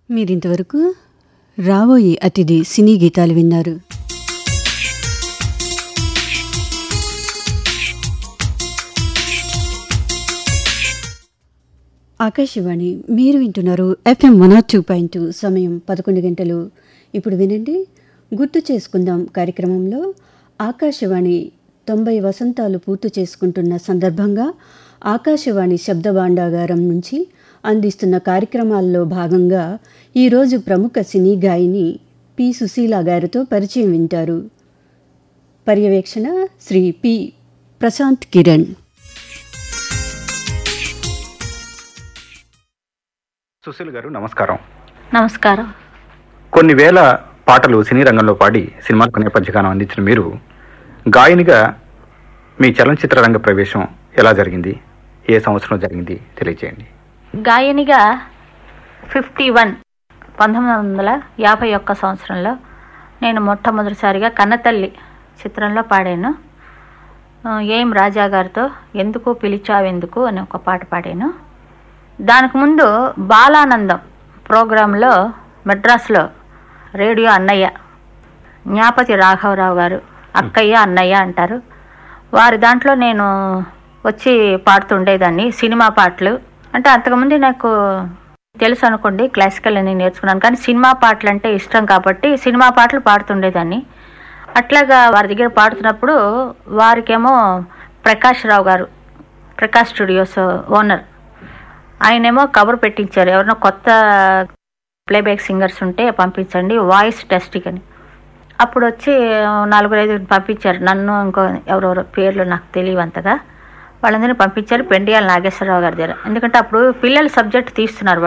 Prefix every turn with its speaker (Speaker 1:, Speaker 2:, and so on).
Speaker 1: మీరింతవరకు రాబోయే అతిథి సినీ గీతాలు విన్నారు ఆకాశవాణి మీరు వింటున్నారు FM one R two point two సమయం పదకొండు గంటలు ఇప్పుడు వినండి గుర్తు చేసుకుందాం కార్యక్రమంలో ఆకాశవాణి తొంభై వసంతాలు పూర్తి చేసుకుంటున్న సందర్భంగా ఆకాశవాణి శబ్ద భాండాగారం నుంచి అందిస్తున్న కార్యక్రమాల్లో భాగంగా ఈరోజు ప్రముఖ సినీ గాయని పి సుశీల గారితో పరిచయం వింటారు పర్యవేక్షణ శ్రీ పి ప్రశాంత్ కిరణ్
Speaker 2: సుశీల్ గారు నమస్కారం
Speaker 3: నమస్కారం
Speaker 2: కొన్ని వేల పాటలు సినీ రంగంలో పాడి సినిమాలకు నేపథ్యగానం అందించిన మీరు గాయనిగా మీ చలనచిత్ర రంగ ప్రవేశం ఎలా జరిగింది ఏ సంవత్సరం జరిగింది తెలియజేయండి
Speaker 3: గాయనిగా ఫిఫ్టీ వన్ పంతొమ్మిది వందల యాభై ఒక్క సంవత్సరంలో నేను మొట్టమొదటిసారిగా కన్నతల్లి చిత్రంలో పాడాను ఆ, ఏం రాజా గారితో ఎందుకు పిలిచావెందుకు అని ఒక పాట పాడాను దానికి ముందు బాలానందం ప్రోగ్రాంలో మెడ్రాస్లో రేడియో అన్నయ్య జ్ఞాపతి రాఘవరావు గారు అక్కయ్య అన్నయ్య అంటారు వారి దాంట్లో నేను వచ్చి పాడుతుండేదాన్ని సినిమా పాటలు అంటే అంతకుముందు నాకు తెలుసు అనుకోండి క్లాసికల్ అని నేర్చుకున్నాను కానీ సినిమా పాటలు అంటే ఇష్టం కాబట్టి సినిమా పాటలు పాడుతుండేదాన్ని అట్లాగా వారి దగ్గర పాడుతున్నప్పుడు వారికేమో ప్రకాష్ రావు గారు ప్రకాష్ స్టూడియోస్ ఓనర్ ఆయనేమో కబురు పెట్టించారు ఎవరైనా కొత్త ప్లేబ్యాక్ సింగర్స్ ఉంటే పంపించండి వాయిస్ టెస్టింగ్ అని అప్పుడు వచ్చి నలుగురు ఐదు పంపించారు నన్ను ఇంకో ఎవరెవరో పేర్లు నాకు తెలియవు అంతగా వాళ్ళందరినీ పంపించారు పెండియాల నాగేశ్వరరావు గారి దగ్గర ఎందుకంటే అప్పుడు పిల్లల సబ్జెక్ట్ తీస్తున్నారు